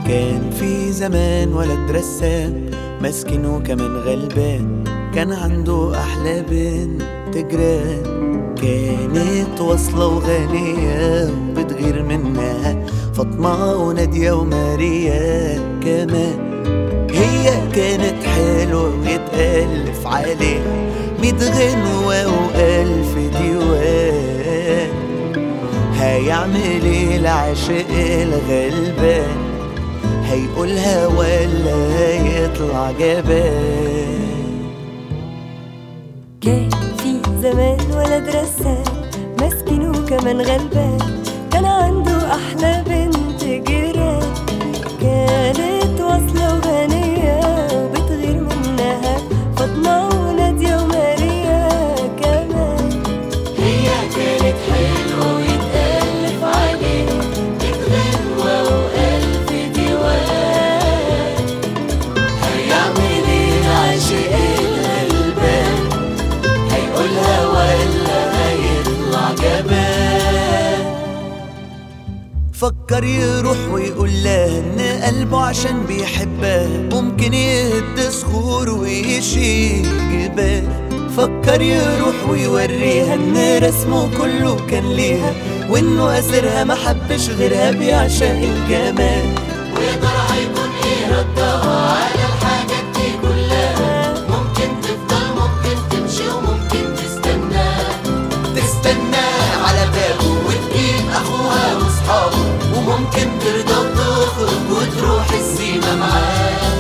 كان في زمان ولد رسام مسكين وكمان غلبان كان عنده أحلى بنت جيران كانت واصلة وغنية وبتغير منها فاطمة ونادية وماريا كمان هي كانت حلوة ويتألف عليها ميت غنوة وألف ديوان هيعمل ايه العاشق الغلبان هيقولها ولا هيطلع جبان كان في زمان ولد رسام مسكين وكمان غلبان كان عنده أحلى بنت جيران كانت واصلة وغنية وبتغير منها فاطمة ونادية وماريا كمان هي كانت حلوة ويتألف عليها بتغنوة وألف ديوان هيعمل ايه العاشق الغلبان هيقولها ولا هيطلع جبان فكر يروح ويقول لها ان قلبه عشان بيحبها ممكن يهد صخور ويشيل جبال فكر يروح ويوريها ان رسمه كله كان ليها وانه اسرها ما حبش غيرها بيعشق الجمال ويا ترى هيكون ايه ردها على الحاجات دي كلها ممكن تفضل ممكن تمشي وممكن تستنى تستنى على بابه وتجيب اخوها واصحابه وممكن ترضى وتخرج وتروح السيما معاه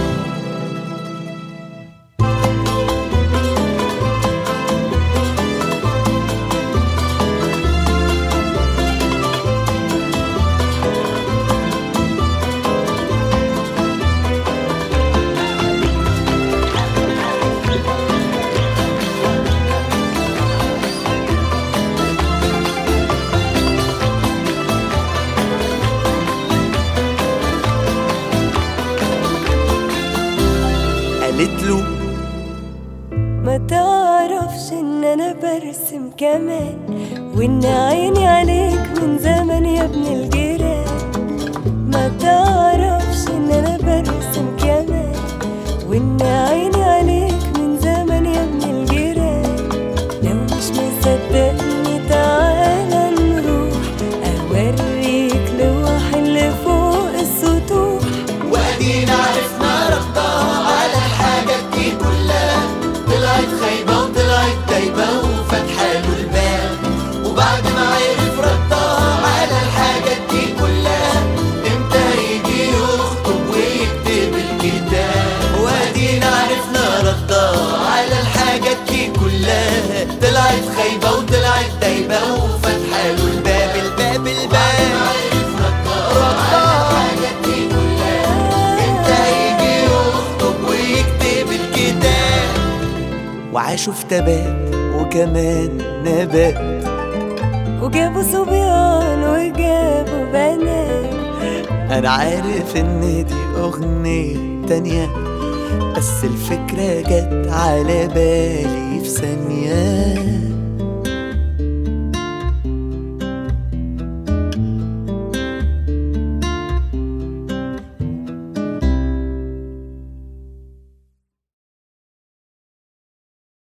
قالت له ما تعرفش ان انا برسم كمان وان عيني عليك من زمن يا ابن الجيران ما تعرفش ان انا برسم كمان وان عيني عليك من زمن يا ابن الجيران لو مش مصدقني تعالى نروح اوريك لوح اللي فوق السطوح وادينا عرفنا ردها على الحاجات دي كلها طلعت خايبة وطلعت دايبة وفتحة له الباب وبعد ما عرف ردها على الحاجات دي كلها امتى هيجي يخطب ويكتب الكتاب وادينا عرفنا ردها على الحاجات دي كلها طلعت خايبة وطلعت دايبة وفتحة له الباب الباب الباب امتى هيجي يخطب ويكتب الكتاب وعاشوا في تبات وكمان نبات وجابوا صبيان وجابوا بنات انا عارف ان دي اغنية تانية بس الفكرة جت على بالي في ثانية